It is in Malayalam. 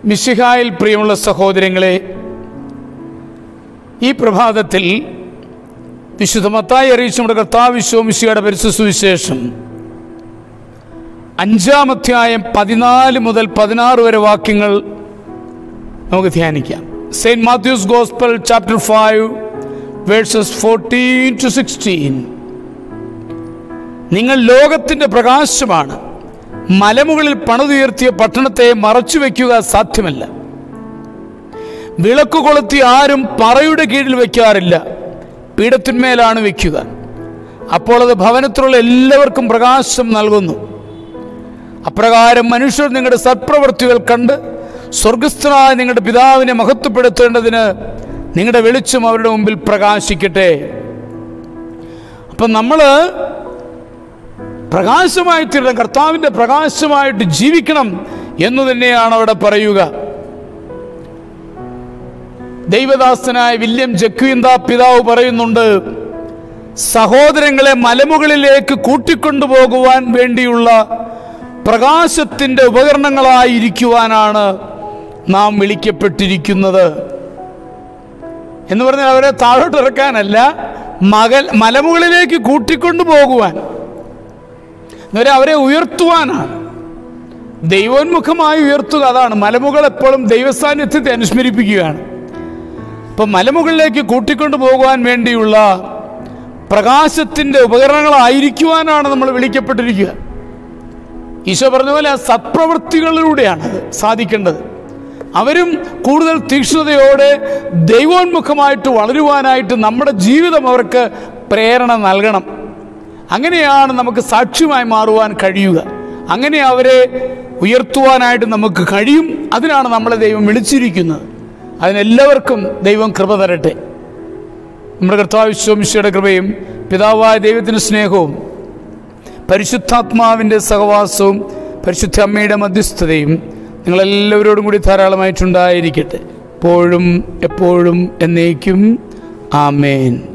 മിശിഹായിൽ പ്രിയമുള്ള സഹോദരങ്ങളെ ഈ പ്രഭാതത്തിൽ വിശുദ്ധമത്തായി അറിയിച്ച നമ്മുടെ കർത്താവ് വിശ്വമിശിയുടെ പരിശുദ്ധ സുവിശേഷം അഞ്ചാമധ്യായം പതിനാല് മുതൽ പതിനാറ് വരെ വാക്യങ്ങൾ നമുക്ക് ധ്യാനിക്കാം saint Matthew's gospel chapter five verses fourteen to sixteen നിങ്ങൾ ലോകത്തിൻ്റെ പ്രകാശമാണ് മലമുകളിൽ പണിതുയർത്തിയ പട്ടണത്തെ മറച്ചു വയ്ക്കുക സാധ്യമല്ല വിളക്ക് കൊളുത്തി ആരും പറയുടെ കീഴിൽ വയ്ക്കാറില്ല പീഠത്തിന്മേലാണ് വയ്ക്കുക അപ്പോൾ അത് ഭവനത്തിലുള്ള എല്ലാവർക്കും പ്രകാശം നൽകുന്നു അപ്രകാരം മനുഷ്യർ നിങ്ങളുടെ സത്പ്രവൃത്തികൾ കണ്ട് സ്വർഗസ്ഥനായ നിങ്ങളുടെ പിതാവിനെ മഹത്വപ്പെടുത്തേണ്ടതിന് നിങ്ങളുടെ വെളിച്ചം അവരുടെ മുമ്പിൽ പ്രകാശിക്കട്ടെ അപ്പം നമ്മൾ പ്രകാശമായി തീരണം കർത്താവിൻ്റെ പ്രകാശമായിട്ട് ജീവിക്കണം എന്ന് തന്നെയാണ് അവിടെ പറയുക ദൈവദാസനായ വില്യം ജക്വീന്ത പിതാവ് പറയുന്നുണ്ട് സഹോദരങ്ങളെ മലമുകളിലേക്ക് കൂട്ടിക്കൊണ്ടുപോകുവാൻ വേണ്ടിയുള്ള പ്രകാശത്തിൻ്റെ ഉപകരണങ്ങളായിരിക്കുവാനാണ് നാം വിളിക്കപ്പെട്ടിരിക്കുന്നത് എന്ന് പറഞ്ഞാൽ അവരെ താഴോട്ടിറക്കാനല്ല മകൽ മലമുകളിലേക്ക് കൂട്ടിക്കൊണ്ടു പോകുവാൻ എന്നുവരെ അവരെ ഉയർത്തുവാനാണ് ദൈവോന്മുഖമായി ഉയർത്തുക അതാണ് മലമുകൾ എപ്പോഴും ദൈവസാന്നിധ്യത്തെ അനുസ്മരിപ്പിക്കുകയാണ് അപ്പം മലമുകളിലേക്ക് കൂട്ടിക്കൊണ്ടു പോകുവാൻ വേണ്ടിയുള്ള പ്രകാശത്തിൻ്റെ ഉപകരണങ്ങളായിരിക്കുവാനാണ് നമ്മൾ വിളിക്കപ്പെട്ടിരിക്കുക ഈശോ പറഞ്ഞ പോലെ ആ സത്പ്രവൃത്തികളിലൂടെയാണ് അത് സാധിക്കേണ്ടത് അവരും കൂടുതൽ തീക്ഷ്ണതയോടെ ദൈവോന്മുഖമായിട്ട് വളരുവാനായിട്ട് നമ്മുടെ ജീവിതം അവർക്ക് പ്രേരണ നൽകണം അങ്ങനെയാണ് നമുക്ക് സാക്ഷ്യമായി മാറുവാൻ കഴിയുക അങ്ങനെ അവരെ ഉയർത്തുവാനായിട്ട് നമുക്ക് കഴിയും അതിനാണ് നമ്മളെ ദൈവം വിളിച്ചിരിക്കുന്നത് അതിനെല്ലാവർക്കും ദൈവം കൃപ തരട്ടെ നമ്മുടെ കർത്താവ് വിശ്വമിശയുടെ കൃപയും പിതാവായ ദൈവത്തിൻ്റെ സ്നേഹവും പരിശുദ്ധാത്മാവിൻ്റെ സഹവാസവും പരിശുദ്ധ അമ്മയുടെ മധ്യസ്ഥതയും നിങ്ങളെല്ലാവരോടും കൂടി ധാരാളമായിട്ടുണ്ടായിരിക്കട്ടെ എപ്പോഴും എപ്പോഴും എന്നേക്കും ആമേൻ